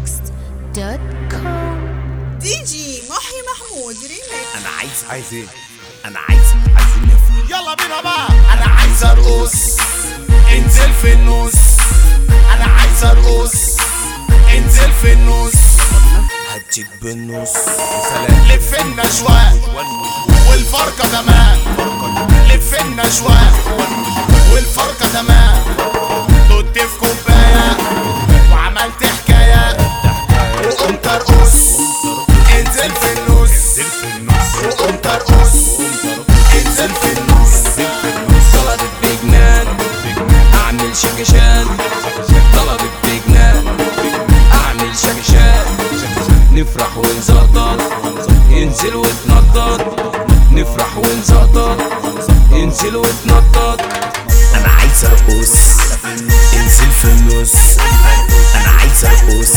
arabmixed.com دي جي محي محمود ريميكس انا عايز عايز ايه انا عايز عايزين نفرح يلا بينا بقى انا عايز ارقص انزل في النص انا عايز ارقص انزل في النص هديك بالنص لف النشوة والفرقة تمام لف النشوة والفرقة تمام دقت في كوباية وعملت حكاية وقمت ارقص انزل في النص وقمت ارقص انزل في النص طلبت بجنان اعمل شكشان طلبت بجنان اعمل شكشان نفرح ونزقطط انزل وتنطط نفرح ونزقطط انزل وتنطط انا عايز ارقص انزل في النص انا عايز ارقص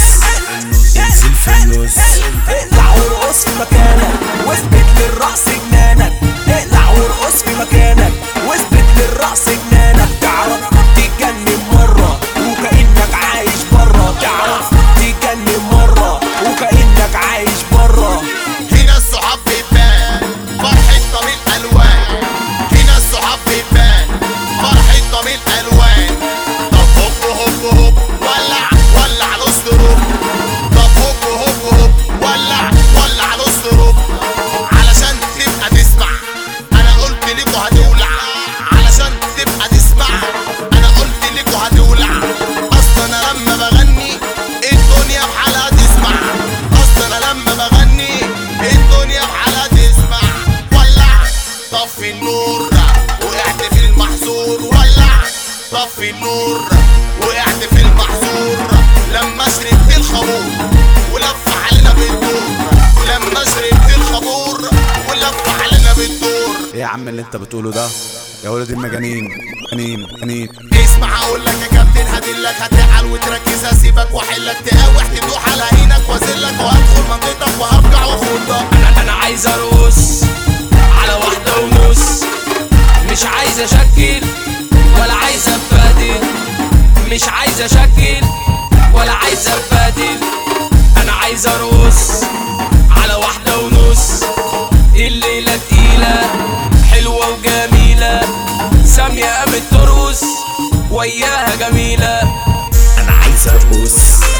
انزل في النص اقلع وارقص في مكانك واثبت للرقص جنانك اقلع وارقص في مكانك واثبت للرقص جنانك تعرف تتجنن مرة وكأنك عايش برا تعرف تتجنن مرة وكأنك عايش برا هنا الصحاب بيبان فرحة طبيب الوان هنا الصحاب بيبان فرحة طبيب الوان طب هوب هوب هوب ولع ولع الاسطروب طب هوب هوب هوب ولع ولع الاسطروب علشان تبقى تسمع انا قلت لكوا هتولع علشان تبقى تسمع انا قلت لكوا هتولع اصلا انا لما بغني الدنيا بحالها تسمع اصلا انا لما بغني الدنيا بحالها تسمع ولع طفي النور وقعت في المحظور ولع طفي النور وقعت في المحظور لما شربت الخمور ولف علينا بالدور لما شربت الخمور ولف علينا بالدور ايه يا عم اللي انت بتقوله ده يا ولد المجانين مجانين مجانين اسمع اقول لك يا كابتن هدلك هتعال وتركز هسيبك واحلك تقاوح تدوح على عينك وازلك وهدخل منطقتك وهرجع واخدك انا انا عايز ارقص على واحدة ونص مش عايز اشكل ولا عايز ابادل مش عايز اشكل ولا عايز ابادل انا عايز ارقص على واحدة ونص الليلة تقيلة حلوة وجميلة سامية قامت ترقص وياها جميلة انا عايز ارقص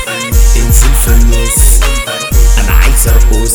انزل في النص انا عايز ارقص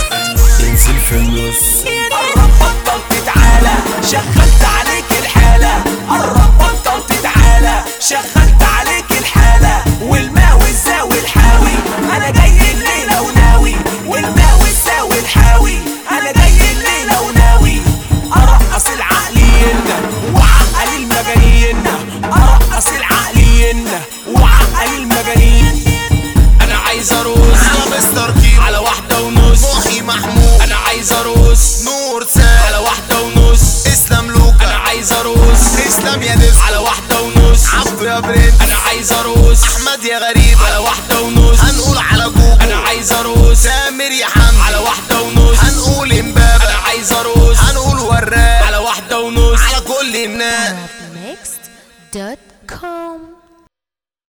انزل في النص قرب بطل تتعالى شغلت عليك الحالة قرب بطل تتعالى شغلت عليك الحالة والماوي الزاوي الحاوي انا جاي الليلة وناوي والماوي الزاوي الحاوي انا جاي الليلة وناوي ارقص العقليين وعقل المجانين ارقص العقليين وعقل المجانين انا عايز ارقص انا مستر كيمو على واحدة ونص محي محمود انا عايز ارقص نور سال على واحدة ونص اسلام انا لوكا عايز ارقص اسلام يا ديس على واحدة ونص عبدو يا برنس انا عايز ارقص احمد يا غريب على واحدة ونص هنقول على جوجو انا عايز ارقص سامر يا حمدي على واحدة ونص هنقول امبابة انا عايز ارقص هنقول وراق على واحدة ونص على كل الناس arabmixed.com